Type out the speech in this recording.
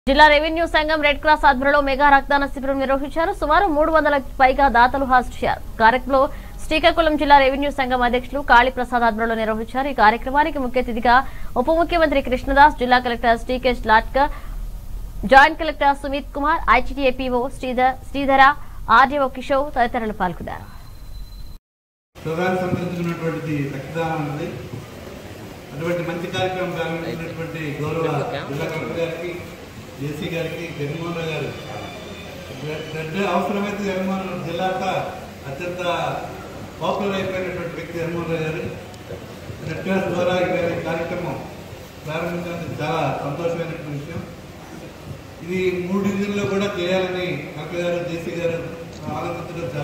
జిల్లా రెవెన్యూ సంఘం red cross ఆధ్వర్యంలో మెగా రక్తదాన శిబిరం నిర్వహించారు సుమారు మూడు వందలకు పైగా దాతలు హాజరయ్యారు కార్యక్రమంలో శ్రీకాకుళం జిల్లా రెవెన్యూ సంఘం అధ్యక్షులు కాళీప్రసాద్ ఆధ్వర్యంలో నిర్వహించారు ఈ కార్యక్రమానికి ముఖ్య అతిథిగా ఉప ముఖ్యమంత్రి కృష్ణదాస్ జిల్లా collector Srikesh Lathkar joint collector Sumit Kumar ITAPO Sridhar Sridhara RDO Kishore తదితరులు పాల్గొన్నారు ప్రధాని సంబంధించినటువంటిది రక్తదానం అన్నది అటువంటి మంచి కార్యక్రమం ప్రారంభించినటువంటి గౌరవ జిల్లా కలెక్టర్ గారికి జేసీ గారికి జగన్మోహన్ రావు గారు బ్లడ్ బ్లడ్ అవసరమైతే జగన్మోహన్ రావు జిల్లా అంతా అత్యంత పాపులర్ అయిపోయినటువంటి వ్యక్తి జగన్మోహన్ రావు గారు రెడ్ క్రాస్ ద్వారా ఈ కార్యక్రమం ప్రారంభించినందుకు చాలా సంతోషమైనటువంటి విషయం ఇది మూడు డివిజన్లో కూడా చేయాలని కలెక్టర్ గారు జేసీ గారు ఆలోచించడం చాలా